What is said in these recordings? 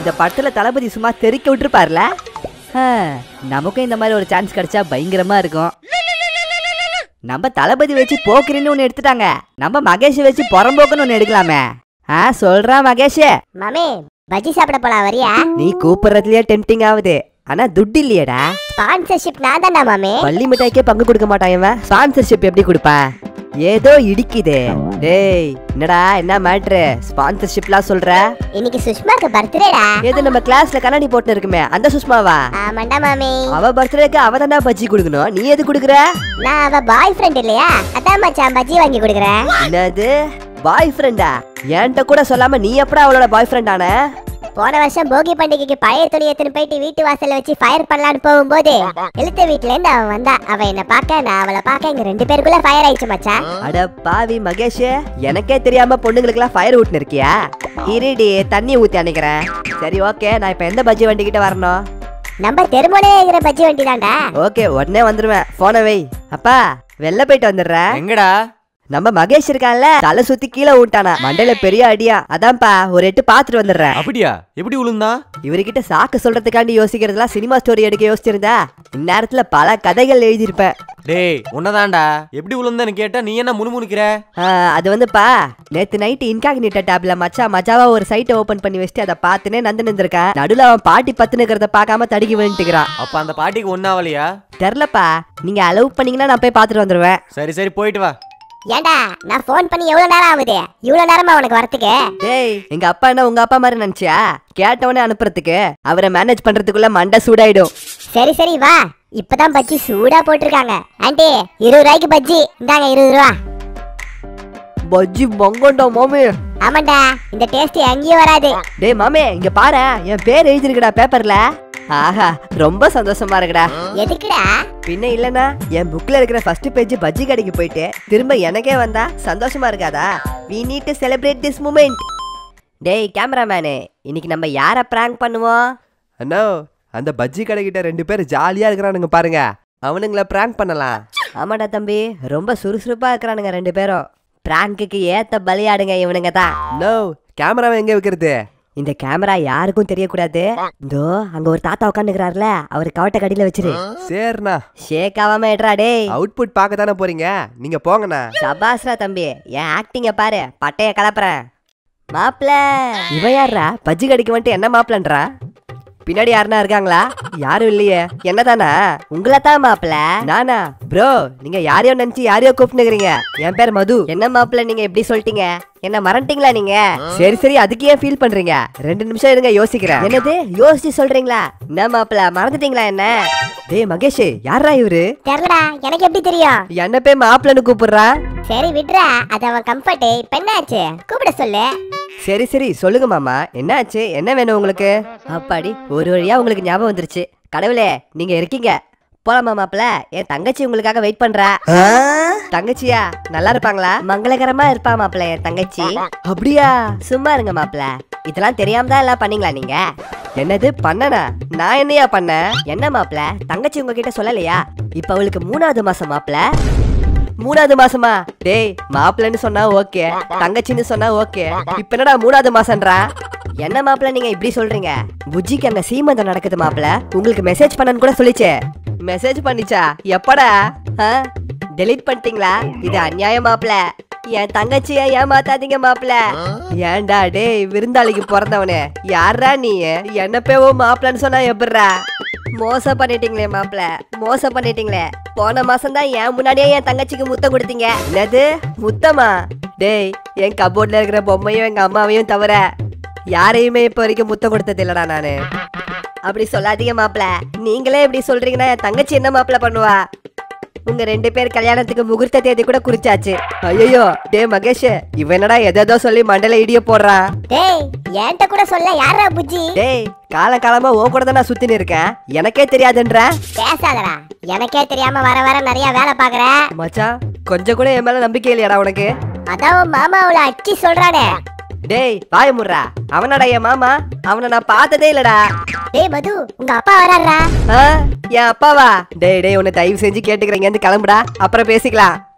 இந்த படத்துல தளபதி சும்மா தெறிக்க விட்டுருப்பார்ல ஆ, நமக்கும் இந்த மாதிரி ஒரு சான்ஸ் கிடைச்சா பயங்கரமா இருக்கும் நம்ம தளபதி வச்சு போக்கிரின்னு ஒன்று எடுத்துட்டாங்க நம்ம மகேஷ் வச்சு புறம்போக்குன்னு ஒன்று எடுக்கலாமே ஆ சொல்றா மகேஷ் மாமே பஜ்ஜி சாப்பிட போலாம் வரியா நீ கூப்பிடுறதுலயே டெம்டிங் ஆகுது ஆனா துட்டு இல்லையேடா ஸ்பான்சர்ஷிப் நான் தான்டா மாமே பள்ளி மிட்டாய்க்கே பங்கு கொடுக்க மாட்டான் இவன் ஸ்பான்சர்ஷிப் எப்படி கொடுப்பா ஏதோ இடிக்குது டேய் என்னடா என்ன மேட்ரு ஸ்பான்சர்ஷிப்லாம் சொல்ற இன்னைக்கு சுஷ்மாக்கு பர்த்டேடா ஏது நம்ம கிளாஸ்ல கண்ணாடி போட்டு இருக்குமே அந்த சுஷ்மாவா ஆமாண்டா மாமே அவ பர்த்டேக்கு அவ தானே பஜ்ஜி கொடுக்கணும் நீ எது கொடுக்குற நான் அவ பாய் ஃப்ரெண்ட் இல்லையா அதான் மச்சான் பஜ்ஜி வாங்கி கொடுக்குறேன் என்னது பாய் ஃப்ரெண்டா என்கிட்ட கூட சொல்லாம நீ எப்படா அவளோட பாய் ஃப்ரெண்ட் ஆன போன வருஷம் போகி பண்டிகைக்கு பழைய துணி எடுத்துன்னு போயிட்டு வீட்டு வாசல்ல வச்சு ஃபயர் பண்ணலான்னு போகும்போது எழுத்த வீட்ல இருந்து அவன் வந்தா அவ என்ன பார்க்க நான் அவளை பார்க்க எங்க ரெண்டு பேருக்குள்ள ஃபயர் ஆயிடுச்சு மச்சான் அட பாவி மகேஷ் எனக்கே தெரியாம பொண்ணுங்களுக்குலாம் ஃபயர் ஊட்டுன்னு இருக்கியா இருடி தண்ணி ஊத்தி அணைக்கிறேன் சரி ஓகே நான் இப்ப எந்த பஜ்ஜி வண்டி கிட்ட வரணும் நம்ம தெருமோனே இருக்கிற பஜ்ஜி வண்டி தான்டா ஓகே உடனே வந்துருவேன் போன வை அப்பா வெளில போயிட்டு வந்துடுறேன் எங்கடா நம்ம மகேஷ் இருக்கான்ல தலை சுத்தி கீழே விட்டானா மண்டையில பெரிய அடியா அதான்ப்பா ஒரு எட்டு பாத்துட்டு வந்துடுறேன் அப்படியா எப்படி விழுந்தா இவர்கிட்ட சாக்கு சொல்றதுக்காண்டி யோசிக்கிறதுலாம் சினிமா ஸ்டோரி எடுக்க யோசிச்சிருந்தா இந்நேரத்துல பல கதைகள் எழுதியிருப்பேன் டேய் உன்னதான்டா எப்படி விழுந்தன்னு கேட்டா நீ என்ன முணுமுணுக்கிற ஆ, அது வந்துப்பா நேத்து நைட்டு இன்காக்னிட்ட டேப்ல மச்சா மஜாவா ஒரு சைட்டை ஓபன் பண்ணி வச்சுட்டு அதை பார்த்துனே நந்து நின்றுருக்கேன் நடுவுல அவன் பாட்டி பத்துனுக்கிறத பார்க்காம தடுக்கி விழுந்துக்கிறான் அப்ப அந்த பாட்டிக்கு ஒன்னாவலையா தெரிலப்பா நீங்க அலோவ் பண்ணீங்கன்னா நான் போய் பார்த்துட்டு வந்துருவேன் சரி சரி போயிட்டு வா ஏன்டா நான் ஃபோன் பண்ணி எவ்வளவு நேரம் ஆகுது இவ்வளவு நேரமா உனக்கு வரத்துக்கு டேய் எங்க அப்பா என்ன உங்க அப்பா மாதிரி நினைச்சியா கேட்டவனே அனுப்புறதுக்கு அவரை மேனேஜ் பண்றதுக்குள்ள மண்டை சூடாயிடும் சரி சரி வா இப்பதான் பஜ்ஜி சூடா போட்டிருக்காங்க ஆண்டி இருபது ரூபாய்க்கு பஜ்ஜி இந்தாங்க இருபது ரூபா பஜ்ஜி பொங்கண்டா மாமே ஆமாண்டா இந்த டேஸ்ட் எங்கேயும் வராது டேய் மாமே இங்க பாரு என் பேர் எழுதிருக்குடா பேப்பர்ல ஆஹா ரொம்ப சந்தோஷமா இருக்குடா எதுக்குடா பின்ன இல்லனா என் புக்ல இருக்கிற ஃபர்ஸ்ட் பேஜ் பஜ்ஜி கடைக்கு போயிட்டு திரும்ப எனக்கே வந்தா சந்தோஷமா இருக்காதா we need to celebrate this moment டேய் கேமராமேனு இன்னைக்கு நம்ம யாரை பிராங்க் பண்ணுவோம் அண்ணா அந்த பஜ்ஜி கடைக்கிட்ட ரெண்டு பேர் ஜாலியா இருக்கிறானுங்க பாருங்க அவனுங்கள பிராங்க் பண்ணலாம் ஆமாடா தம்பி ரொம்ப சுறுசுறுப்பா இருக்கிறானுங்க ரெண்டு பேரும் பிராங்குக்கு ஏத்த பலியாடுங்க இவனுங்க தான் நோ கேமராவை எங்க வைக்கிறது இந்த கேமரா யாருக்கும் தெரியக்கூடாது இதோ அங்க ஒரு தாத்தா உட்காந்துக்கிறாருல அவர் கவட்ட கடியில வச்சிரு சரிண்ணா ஷேக் ஆகாம எடுறா டேய் அவுட்புட் பார்க்க தானே போறீங்க நீங்க போங்கண்ணா சபாஸ்ரா தம்பி என் ஆக்டிங்க பாரு பட்டைய கலப்புறேன் மாப்ள இவ யாரா பஜ்ஜி கடைக்கு வந்துட்டு என்ன மாப்பிளன்றா பின்னாடி யாருனா இருக்காங்களா யாரும் இல்லையே என்னதானா உங்களை தான் மாப்பிள நானா ப்ரோ நீங்க யாரையோ நினைச்சு யாரையோ கூப்பிட்டுக்கிறீங்க என் பேர் மது என்ன மாப்பிள நீங்க எப்படி சொல்லிட்டீங்க என்ன மறந்துட்டீங்களா நீங்க சரி சரி அதுக்கு ஏன் ஃபீல் பண்றீங்க ரெண்டு நிமிஷம் இருங்க யோசிக்கிறேன் என்னது யோசிச்சு சொல்றீங்களா என்ன மாப்பிள மறந்துட்டீங்களா என்ன டேய் மகேஷ் யாரா இவரு தெரியலடா எனக்கு எப்படி தெரியும் என்ன போய் மாப்பிளன்னு கூப்பிடுறா சரி விட்றா அது அவன் கம்ஃபர்ட் இப்ப என்னாச்சு கூப்பிட சொல்லு சரி சரி சொல்லுங்க மாமா என்னாச்சு என்ன வேணும் உங்களுக்கு அப்பாடி ஒரு வழியா உங்களுக்கு ஞாபகம் வந்துருச்சு கடவுளே நீங்க இருக்கீங்க போலாமா மாப்பிள என் தங்கச்சி உங்களுக்காக வெயிட் பண்றா தங்கச்சியா நல்லா இருப்பாங்களா மங்களகரமா இருப்பா மாப்பிள என் தங்கச்சி அப்படியா சும்மா இருங்க மாப்பிள இதெல்லாம் தெரியாம தான் எல்லாம் பண்ணீங்களா நீங்க என்னது பண்ணனா நான் என்னையா பண்ணேன் என்ன மாப்பிள தங்கச்சி உங்ககிட்ட சொல்லலையா இப்ப அவளுக்கு மூணாவது மாசம் மாப்பிள மூணாவது மாசமா டேய் மாப்பிள்ளன்னு சொன்னா ஓகே தங்கச்சின்னு சொன்னா ஓகே இப்ப என்னடா மூணாவது மாசம்ன்றா என்ன மாப்பிள்ள நீங்க இப்படி சொல்றீங்க புஜ்ஜிக்கு அங்க சீமந்தம் நடக்குது மாப்பிள்ள உங்களுக்கு மெசேஜ் பண்ணன்னு கூட சொல்லிச்சே மெசேஜ் பண்ணிச்சா எப்படா டெலீட் பண்ணிட்டீங்களா இது அநியாயம் மாப்பிள்ள என் தங்கச்சிய ஏமாத்தாதீங்க மாப்பிள்ள ஏன்டா டேய் விருந்தாளிக்கு பிறந்தவனே யாரா நீ என்ன பேவோ மாப்பிள்ளன்னு சொன்னா எப்படிரா மோசம் பண்ணிட்டீங்களே மாப்பிள மோசம் பண்ணிட்டீங்களே போன மாசம் தான் என் முன்னாடியே என் தங்கச்சிக்கு முத்தம் கொடுத்தீங்க என்னது முத்தமா டேய் என் கபோர்ட்ல இருக்கிற பொம்மையும் எங்க அம்மாவையும் தவிர யாரையுமே இப்ப வரைக்கும் முத்தம் கொடுத்தது இல்லடா நானு அப்படி சொல்லாதீங்க மாப்பிள நீங்களே இப்படி சொல்றீங்கன்னா என் தங்கச்சி என்ன மாப்பிள பண்ணுவா உங்க ரெண்டு பேர் கல்யாணத்துக்கு முகூர்த்த தேதி கூட குறிச்சாச்சு ஐயோ டேய் மகேஷ் இவன் என்னடா எதோ சொல்லி மண்டல இடிய போடுறான் டேய் என்கிட்ட கூட சொல்ல யாரா புஜ்ஜி டேய் காலம் காலமா உன் கூட தான் நான் சுத்தின்னு இருக்கேன் எனக்கே தெரியாதுன்ற பேசாதடா எனக்கே தெரியாம வர வர நிறைய வேலை பாக்குற மச்சான் கொஞ்சம் கூட என் மேல நம்பிக்கை இல்லையாடா உனக்கு அதான் உன் மாமா அவளை அடிச்சு சொல்றானே டேய் வாய முடுறா அவனடா என் மாமா அவனை நான் பார்த்ததே இல்லடா டேய் மது உங்க அப்பா வராருடா ஆ, என் அப்பாவா டேய் டேய் உன்னை தயவு செஞ்சு கேட்டுக்கிறேன் இங்க இருந்து கிளம்புடா அப்புறம் பேசிக்கலாம்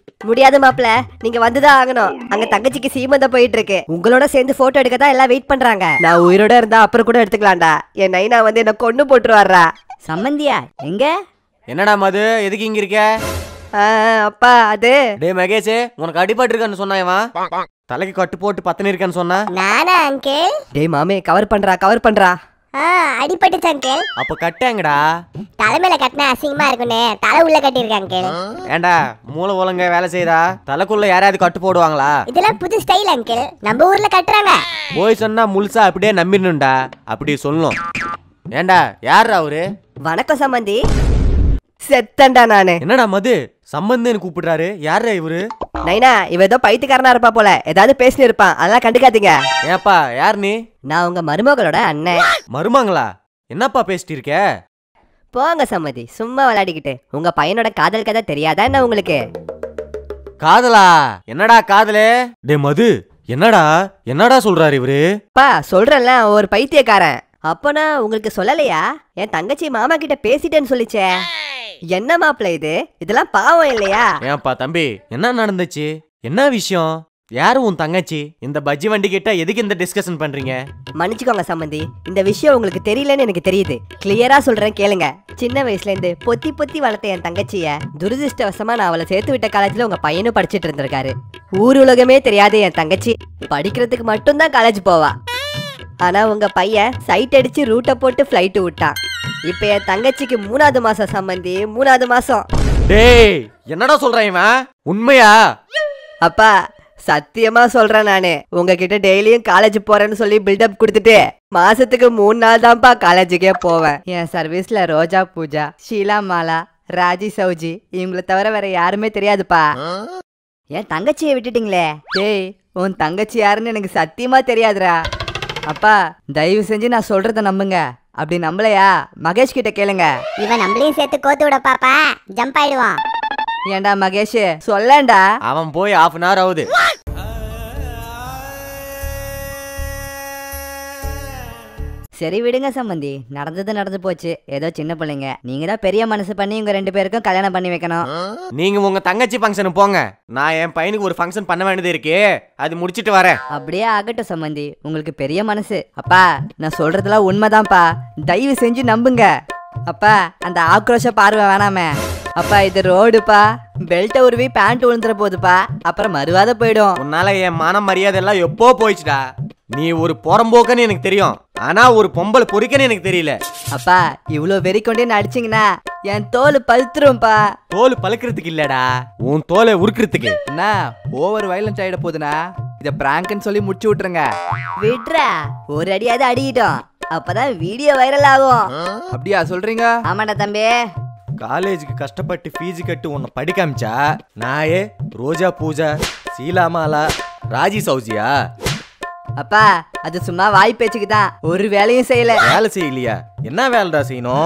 முடியாது மாப்ள நீங்க வந்துதான் ஆகணும் அங்க தங்கச்சிக்கு சீமந்தம் போயிட்டு இருக்கு உங்களோட சேர்ந்து போட்டோ எடுக்க தான் எல்லாம் வெயிட் பண்றாங்க நான் உயிரோட இருந்தா அப்புறம் கூட எடுத்துக்கலாம்டா என் நைனா வந்து என்ன கொண்டு போட்டுருவாரா சம்மந்தியா எங்க என்னடா மது எதுக்கு இங்க இருக்க ஆ, அப்பா அது டேய் மகேஷ் உனக்கு அடிபட்டு இருக்கான்னு சொன்னாயவன் தலைக்கு கட்டு போட்டு பத்தனை இருக்கான்னு சொன்னா நானா அங்கிள் டேய் மாமே கவர் பண்றா கவர் பண்றா ஆ அடிபட்டுச்சு அங்கிள் அப்ப கட்டாங்கடா தலைமையில கட்டினா அசிங்கமா இருக்குன்னு தலை உள்ள கட்டியிருக்கேன் அங்கிள் ஏண்டா மூளை ஒழுங்க வேலை செய்தா தலைக்குள்ள யாராவது கட்டு போடுவாங்களா இதெல்லாம் புது ஸ்டைல் அங்கிள் நம்ம ஊர்ல கட்டுறாங்க போய் சொன்னா முழுசா அப்படியே நம்பிடணும்டா அப்படி சொல்லணும் ஏண்டா யாரா அவரு வணக்கம் சம்மந்தி செத்தண்டா நானு என்னடா மது சம்பந்தன்னு கூப்பிடுறாரு யாரா இவரு நைனா இவ ஏதோ பைத்தியக்காரனா இருப்பா போல ஏதாவது பேசினு இருப்பான் அதெல்லாம் கண்டுக்காதீங்க ஏப்பா யார் நீ நான் உங்க மருமகளோட அண்ணன் மருமாங்களா என்னப்பா பேசிட்டு இருக்க போங்க சம்மதி சும்மா விளையாடிக்கிட்டு உங்க பையனோட காதல் கதை தெரியாதா என்ன உங்களுக்கு காதலா என்னடா காதலே டே மது என்னடா என்னடா சொல்றாரு இவரு பா சொல்றேன்ல அவன் ஒரு பைத்தியக்காரன் அப்பனா உங்களுக்கு சொல்லலையா என் தங்கச்சி மாமா கிட்ட பேசிட்டேன்னு சொல்லிச்சே என்ன மாப்பிள்ள இது இதெல்லாம் பாவம் இல்லையா ஏன்பா தம்பி என்ன நடந்துச்சு என்ன விஷயம் யாரு உன் தங்கச்சி இந்த பஜ்ஜி வண்டி கிட்ட எதுக்கு இந்த டிஸ்கஷன் பண்றீங்க மன்னிச்சுக்கோங்க சம்மந்தி இந்த விஷயம் உங்களுக்கு தெரியலன்னு எனக்கு தெரியுது கிளியரா சொல்றேன் கேளுங்க சின்ன வயசுல இருந்து பொத்தி பொத்தி வளர்த்த என் தங்கச்சிய துரதிருஷ்டவசமா நான் அவளை சேர்த்து விட்ட காலேஜ்ல உங்க பையனும் படிச்சிட்டு இருந்திருக்காரு ஊர் உலகமே தெரியாத என் தங்கச்சி படிக்கிறதுக்கு மட்டும்தான் காலேஜ் போவா ஆனா உங்க பையன் சைட் அடிச்சு ரூட்டை போட்டு ஃப்ளைட்டு விட்டான் இப்ப என் தங்கச்சிக்கு மூணாவது மாசம் சம்மந்தி மூணாவது மாசம் டேய் என்னடா சொல்றான் இவன் உண்மையா அப்பா சத்தியமா சொல்றேன் நானு உங்ககிட்ட டெய்லியும் காலேஜ் போறேன்னு சொல்லி பில்டப் கொடுத்துட்டு மாசத்துக்கு மூணு நாள் தான்ப்பா காலேஜுக்கே போவேன் என் சர்வீஸ்ல ரோஜா பூஜா ஷீலா மாலா ராஜி சௌஜி இவங்கள தவிர வேற யாருமே தெரியாதுப்பா என் தங்கச்சியை விட்டுட்டீங்களே டேய் உன் தங்கச்சி யாருன்னு எனக்கு சத்தியமா தெரியாதுடா அப்பா தயவு செஞ்சு நான் சொல்றத நம்புங்க அப்படி நம்பலையா மகேஷ் கிட்ட கேளுங்க இவன் நம்மளையும் சேர்த்து கோத்து விட பாப்பா ஜம்ப் ஆயிடுவான் ஏன்டா மகேஷ் சொல்லேன்டா அவன் போய் half அன் hour ஆகுது சரி விடுங்க சம்மந்தி நடந்தது நடந்து போச்சு ஏதோ சின்ன பிள்ளைங்க நீங்க தான் பெரிய மனசு பண்ணி உங்க ரெண்டு பேருக்கும் கல்யாணம் பண்ணி வைக்கணும் நீங்க உங்க தங்கச்சி ஃபங்க்ஷனுக்கு போங்க நான் என் பையனுக்கு ஒரு ஃபங்க்ஷன் பண்ண வேண்டியது இருக்கு அது முடிச்சிட்டு வரேன் அப்படியே ஆகட்டும் சம்மந்தி உங்களுக்கு பெரிய மனசு அப்பா நான் சொல்றதெல்லாம் உண்மைதான்ப்பா தயவு செஞ்சு நம்புங்க அப்பா அந்த ஆக்ரோஷ பார்வை வேணாமே அப்பா இது ரோடுப்பா பெல்ட்டை உருவி பேண்ட் விழுந்துற போகுதுப்பா அப்புறம் மறுவாத போயிடும் உன்னால என் மான மரியாதை எல்லாம் எப்போ போயிடுச்சுடா நீ ஒரு புறம்போக்கன்னு எனக்கு தெரியும் ஆனா ஒரு பொம்பளை பொறிக்கன்னு எனக்கு தெரியல அப்பா இவ்வளோ வெறி கொண்டே நடிச்சிங்கன்னா என் தோல் பழுத்துரும்ப்பா தோல் பழுக்கிறதுக்கு இல்லடா உன் தோலை உருக்கிறதுக்கு என்ன ஓவர் வயலன்ஸ் ஆயிட போகுதுண்ணா இதை பிராங்க்னு சொல்லி முடிச்சு விட்டுருங்க விட்றா ஒரு அடியாவது அடிக்கிட்டோம் அப்பதான் வீடியோ வைரல் ஆகும் அப்படியா சொல்றீங்க ஆமாடா தம்பி காலேஜுக்கு கஷ்டப்பட்டு ஃபீஸ் கட்டு உன்னை படிக்க அமிச்சா நாயே ரோஜா பூஜா சீலாமாலா ராஜி சௌஜியா அப்பா அது சும்மா வாய் பேச்சுக்கு தான் ஒரு வேலையும் செய்யல வேலை செய்யலையா என்ன வேலைடா செய்யணும்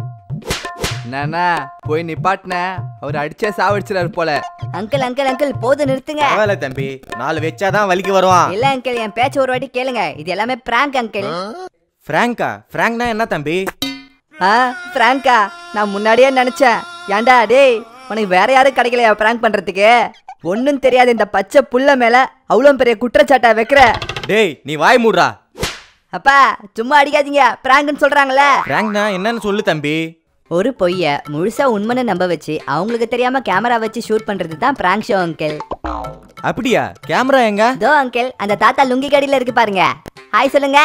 என்னண்ணா போய் நிப்பாட்டின அவர் அடிச்சே சாவடிச்சிடாரு போல அங்கிள் அங்கிள் அங்கிள் போதும் நிறுத்துங்க பரவாயில்ல தம்பி நாலு வச்சாதான் வலிக்கு வருவான் இல்ல அங்கிள் என் பேச்ச ஒரு வாட்டி கேளுங்க இது எல்லாமே பிராங்க் அங்கிள் ஃப்ராங்கா ஃப்ராங்க்னா என்ன தம்பி ஆ பிராங்கா நான் முன்னாடியே நினைச்சேன் ஏன்டா டேய் உனக்கு வேற யாரும் கிடைக்கலையா பிராங்க் பண்றதுக்கு ஒன்றும் தெரியாத இந்த பச்சை புள்ள மேல அவ்வளோ பெரிய குற்றச்சாட்டை வைக்கிற டேய் நீ வாய் மூடுறா அப்பா சும்மா அடிக்காதீங்க பிராங்க்னு சொல்றாங்கல்ல ஃப்ராங்க்னா என்னன்னு சொல்லு தம்பி ஒரு பொய்ய முழுசா உண்மைன்னு நம்ப வச்சு அவங்களுக்கு தெரியாம கேமரா வச்சு ஷூட் பண்றது தான் பிராங்க் ஷோ அங்கிள் அப்படியா கேமரா எங்க தோ அங்கிள் அந்த தாத்தா லுங்கி கடையில இருக்கு பாருங்க ஹாய் சொல்லுங்க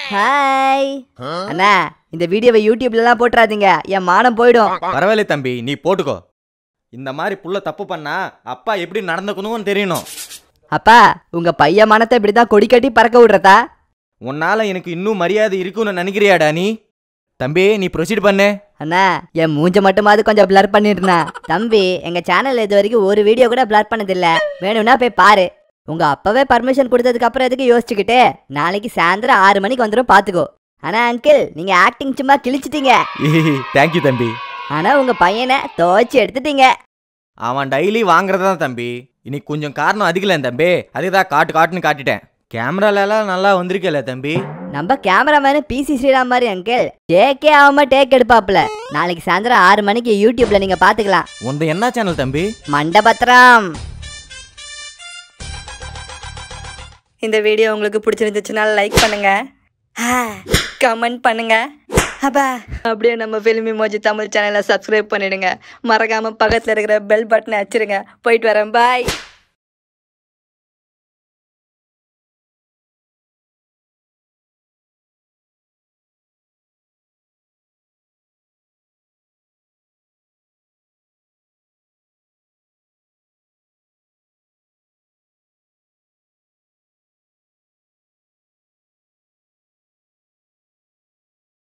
ஹாய் அண்ணா இந்த வீடியோவை யூடியூப்ல எல்லாம் போட்டுறாதீங்க என் மானம் போயிடும் பரவாயில்ல தம்பி நீ போட்டுக்கோ இந்த மாதிரி புள்ள தப்பு பண்ணா அப்பா எப்படி நடந்துக்கணும்னு தெரியணும் அப்பா உங்க பையன் மனத்தை இப்படிதான் கொடி கட்டி பறக்க விடுறதா உன்னால எனக்கு இன்னும் மரியாதை இருக்குன்னு நினைக்கிறியாடா நீ தம்பி நீ ப்ரொசீட் பண்ணு அண்ணா என் மூஞ்ச மட்டுமாவது கொஞ்சம் பிளர் பண்ணிருந்தேன் தம்பி எங்க சேனல்ல இது வரைக்கும் ஒரு வீடியோ கூட பிளர் பண்ணதில்ல வேணும்னா போய் பாரு உங்க அப்பவே பர்மிஷன் கொடுத்ததுக்கு அப்புறம் எதுக்கு யோசிச்சுக்கிட்டு நாளைக்கு சாயந்தரம் ஆறு மணிக்கு வந்துடும் பாத்துக்கோ ஆனா அங்கிள் நீங்க ஆக்டிங் சும்மா கிழிச்சிட்டீங்க தேங்க்யூ தம்பி ஆனா உங்க பையனை துவைச்சு எடுத்துட்டீங்க அவன் டெய்லி வாங்குறதான் தம்பி இன்னைக்கு கொஞ்சம் காரணம் அதிகல தம்பி அதுக்கு தான் காட்டு காட்டுன்னு காட்டிட்டேன் கேமரால எல்லாம் நல்லா வந்திருக்கல தம்பி நம்ம கேமராமேனு பிசி ஸ்ரீராம் மாதிரி அங்கிள் டேக்கே ஆகாம டேக் எடுப்பாப்ல நாளைக்கு சாயந்தரம் ஆறு மணிக்கு யூடியூப்ல நீங்க பாத்துக்கலாம் உந்த என்ன சேனல் தம்பி மண்டபத்திரம் இந்த வீடியோ உங்களுக்கு பிடிச்சிருந்துச்சுன்னா லைக் பண்ணுங்க கமெண்ட் பண்ணுங்க அப்பா அப்படியே நம்ம ஃபிலிமி மோஜி தமிழ் சேனலை சப்ஸ்கிரைப் பண்ணிடுங்க மறக்காம பக்கத்தில் இருக்கிற பெல் பட்டனை வச்சிருங்க போயிட்டு வரேன் பாய்